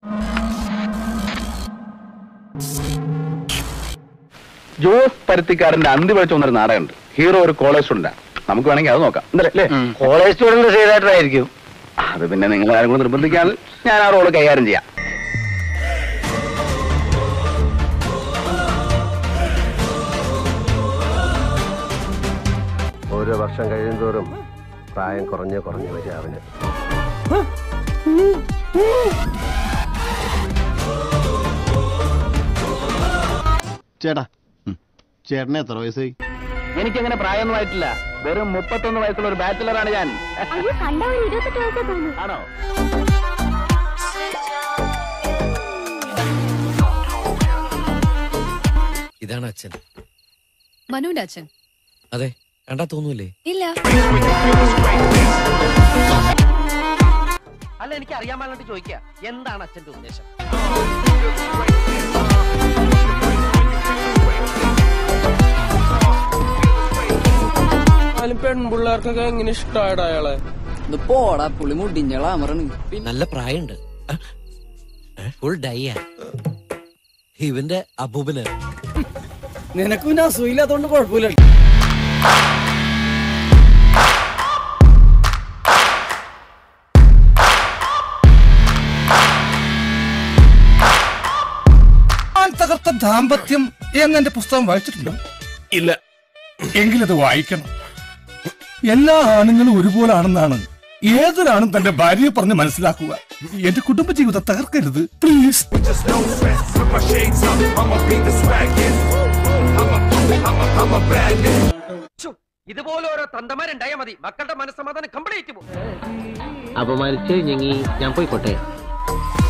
ജോസ് പരുത്തിക്കാരന്റെ അന്തി വിളിച്ചു വന്നൊരു നാടകമുണ്ട് ഹീറോ ഒരു കോളേജ് സ്റ്റുഡന്റാ നമുക്ക് വേണമെങ്കിൽ അത് നോക്കാം എന്തല്ലേ കോളേജ് സ്റ്റുഡന്റ് ചെയ്തായിട്ടായിരിക്കും അത് പിന്നെ നിങ്ങൾ ആരും കൂടെ നിർബന്ധിക്കാൻ ഞാൻ ആ റോള് കൈകാര്യം ചെയ്യാം ഓരോ വർഷം കഴിയുന്തോറും പ്രായം കുറഞ്ഞ് കുറഞ്ഞ് വരിക അവന് ചേട്ടാ ചേട്ടനെ എത്ര വയസ്സായി എനിക്കങ്ങനെ പ്രായമൊന്നും ആയിട്ടില്ല വെറും മുപ്പത്തൊന്ന് വയസ്സുള്ള ഒരു ബാച്ചിലറാണ് ഞാൻ അയ്യോ കണ്ട ഒരു ഇരുപത്തെട്ട് വയസ്സേ തോന്നുന്നു ആണോ ഇതാണ് അച്ഛൻ മനുവിന്റെ അച്ഛൻ അതെ കണ്ടാ തോന്നൂലേ ഇല്ല അല്ല എനിക്ക് അറിയാൻ പാടിട്ട് ചോദിക്കുക എന്താണ് അച്ഛന്റെ ഉദ്ദേശം പെൺപിള്ളേർക്കൊക്കെ എങ്ങനെ ഇഷ്ടമായിടാ അയാളെ ഇത് പോടാ പുളി മുടിഞ്ഞളാ മറണ് നല്ല പ്രായമുണ്ട് ഫുൾ ഡൈയാ ഇവന്റെ അബൂബന് നിനക്ക് പിന്നെ അസൂയില്ലാത്തോണ്ട് കുഴപ്പമില്ല തകർത്ത ദാമ്പത്യം എന്നെ പുസ്തകം വായിച്ചിട്ടുണ്ടോ ഇല്ല എങ്കിലത് വായിക്കണം എല്ലാ ആണുങ്ങളും ഒരുപോലാണെന്നാണ് ഏതൊരാണും തന്റെ ഭാര്യയെ പറഞ്ഞ് മനസ്സിലാക്കുക എന്റെ കുടുംബജീവിതം തകർക്കരുത് പ്ലീസ് ഇതുപോലെ ഓരോ തന്തമാരുണ്ടായാൽ മതി മക്കളുടെ മനസ്സമാധാനം കംപ്ലീറ്റ് പോകും അപമാനിച്ച് ഞങ്ങി ഞാൻ പോയിക്കോട്ടെ